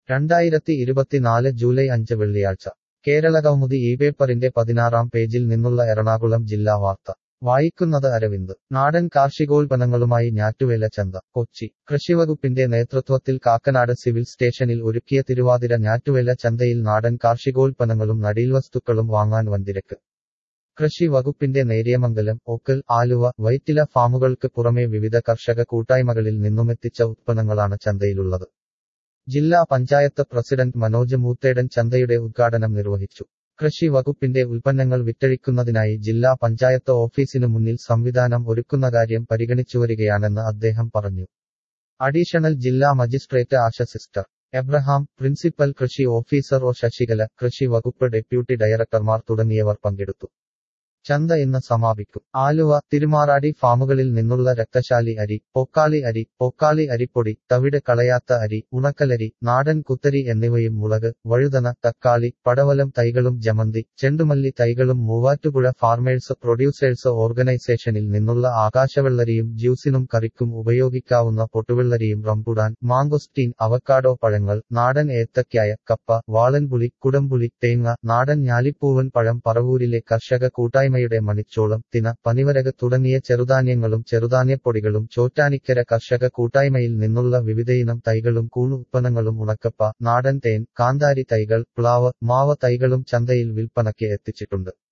രണ്ടായിരത്തി ഇരുപത്തിനാല് ജൂലൈ അഞ്ച് വെള്ളിയാഴ്ച കേരളകൗമുദി ഈ പേപ്പറിന്റെ പതിനാറാം പേജിൽ നിന്നുള്ള എറണാകുളം ജില്ലാ വാർത്ത വായിക്കുന്നത് അരവിന്ദ് നാടൻ കാർഷികോൽപ്പന്നങ്ങളുമായി ഞാറ്റുവേല ചന്ത കൊച്ചി കൃഷിവകുപ്പിന്റെ നേതൃത്വത്തിൽ കാക്കനാട് സിവിൽ സ്റ്റേഷനിൽ ഒരുക്കിയ തിരുവാതിര ഞാറ്റുവേല ചന്തയിൽ നാടൻ കാർഷികോൽപ്പന്നങ്ങളും നടീൽവസ്തുക്കളും വാങ്ങാൻ വൻതിരക്ക് കൃഷി വകുപ്പിന്റെ നേര്യമംഗലം ഓക്കൽ ആലുവ വൈറ്റില ഫാമുകൾക്ക് പുറമെ വിവിധ കർഷക കൂട്ടായ്മകളിൽ നിന്നുമെത്തിച്ച ഉത്പന്നങ്ങളാണ് ചന്തയിലുള്ളത് ജില്ലാ പഞ്ചായത്ത് പ്രസിഡന്റ് മനോജ് മൂത്തേടൻ ചന്തയുടെ ഉദ്ഘാടനം നിർവഹിച്ചു കൃഷി വകുപ്പിന്റെ ഉൽപ്പന്നങ്ങൾ വിറ്റഴിക്കുന്നതിനായി ജില്ലാ പഞ്ചായത്ത് ഓഫീസിനു മുന്നിൽ സംവിധാനം ഒരുക്കുന്ന കാര്യം പരിഗണിച്ചുവരികയാണെന്ന് അദ്ദേഹം പറഞ്ഞു അഡീഷണൽ ജില്ലാ magistrate Asha sister Abraham principal കൃഷി ഓഫീസർ ഒ ശശികല കൃഷി വകുപ്പ് ഡെപ്യൂട്ടി ഡയറക്ടർമാർ തുടങ്ങിയവർ പങ്കെടുത്തു ചന്ത ഇന്ന് സമാപിക്കും ആലുവ തിരുമാറാടി ഫാമുകളിൽ നിന്നുള്ള രക്തശാലി അരി പൊക്കാളി അരി പൊക്കാളി അരിപ്പൊടി തവിട് കളയാത്ത അരി ഉണക്കലരി നാടൻ കുത്തരി എന്നിവയും മുളക് വഴുതന തക്കാളി പടവലം തൈകളും ജമന്തി ചെണ്ടുമല്ലി തൈകളും മൂവാറ്റുപുഴ ഫാർമേഴ്സ് പ്രൊഡ്യൂസേഴ്സ് ഓർഗനൈസേഷനിൽ നിന്നുള്ള ആകാശവെള്ളരിയും ജ്യൂസിനും കറിക്കും ഉപയോഗിക്കാവുന്ന പൊട്ടുവെള്ളരിയും റംപുടാൻ മാങ്കോസ്റ്റീൻ അവക്കാഡോ പഴങ്ങൾ നാടൻ ഏത്തക്കായ കപ്പ വാളൻപുളി കുടംപുളി തേങ്ങ നാടൻ ഞാലിപ്പൂവൻ പഴം പറവൂരിലെ കർഷക കൂട്ടായ്മ കൂട്ടായ്മയുടെ മണിച്ചോളം തിന പനിവരക് തുടങ്ങിയ ചെറുധാന്യങ്ങളും ചെറുധാന്യപ്പൊടികളും ചോറ്റാനിക്കര കർഷക കൂട്ടായ്മയിൽ നിന്നുള്ള വിവിധയിനം തൈകളും കൂൺ ഉത്പന്നങ്ങളും ഉണക്കപ്പ നാടൻ തേൻ കാന്താരി തൈകൾ പ്ലാവ് മാവ തൈകളും ചന്തയിൽ വിൽപ്പനയ്ക്ക് എത്തിച്ചിട്ടുണ്ട്